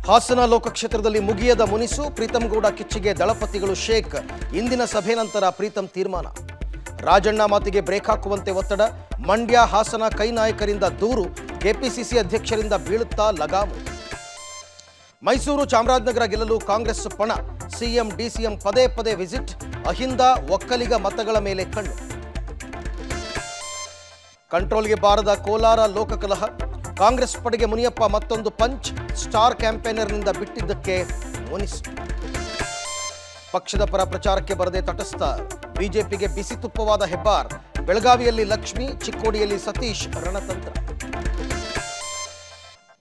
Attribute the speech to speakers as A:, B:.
A: ಹಾಸನ ಲೋಕಕ್ಷೇತ್ರದಲ್ಲಿ ಮುಗಿಯದ ಮುನಿಸು ಪ್ರೀತಂ ಗೌಡ ಕಿಚ್ಚಿಗೆ ದಳಪತಿಗಳು ಶೇಕ್ ಇಂದಿನ ಸಭೆ ನಂತರ ಪ್ರೀತಂ ತೀರ್ಮಾನ ರಾಜಣ್ಣ ಮಾತಿಗೆ ಬ್ರೇಕ್ ಹಾಕುವಂತೆ ಒತ್ತಡ ಮಂಡ್ಯ ಹಾಸನ ಕೈ ನಾಯಕರಿಂದ ದೂರು ಕೆಪಿಸಿಸಿ ಅಧ್ಯಕ್ಷರಿಂದ ಬೀಳುತ್ತಾ ಲಗಾಮು ಮೈಸೂರು ಚಾಮರಾಜನಗರ ಗೆಲ್ಲಲು ಕಾಂಗ್ರೆಸ್ ಪಣ ಸಿಎಂ ಡಿಸಿಎಂ ಪದೇ ಪದೇ ವಿಸಿಟ್ ಅಹಿಂದ ಒಕ್ಕಲಿಗ ಮತಗಳ ಮೇಲೆ ಕಣ್ಣು ಕಂಟ್ರೋಲ್ಗೆ ಬಾರದ ಕೋಲಾರ ಲೋಕಕಲಹ ಕಾಂಗ್ರೆಸ್ ಪಡೆಗೆ ಮುನಿಯಪ್ಪ ಮತ್ತೊಂದು ಪಂಚ್ ಸ್ಟಾರ್ ಕ್ಯಾಂಪೇನರ್ನಿಂದ ಬಿಟ್ಟಿದ್ದಕ್ಕೆ ಮುನಿಸು ಪಕ್ಷದ ಪರ ಪ್ರಚಾರಕ್ಕೆ ಬರದೆ ತಟಸ್ಥ ಬಿಜೆಪಿಗೆ ಬಿಸಿ ತುಪ್ಪವಾದ ಹೆಬ್ಬಾರ್ ಬೆಳಗಾವಿಯಲ್ಲಿ ಲಕ್ಷ್ಮಿ ಚಿಕ್ಕೋಡಿಯಲ್ಲಿ ಸತೀಶ್ ರಣತಂತ್ರ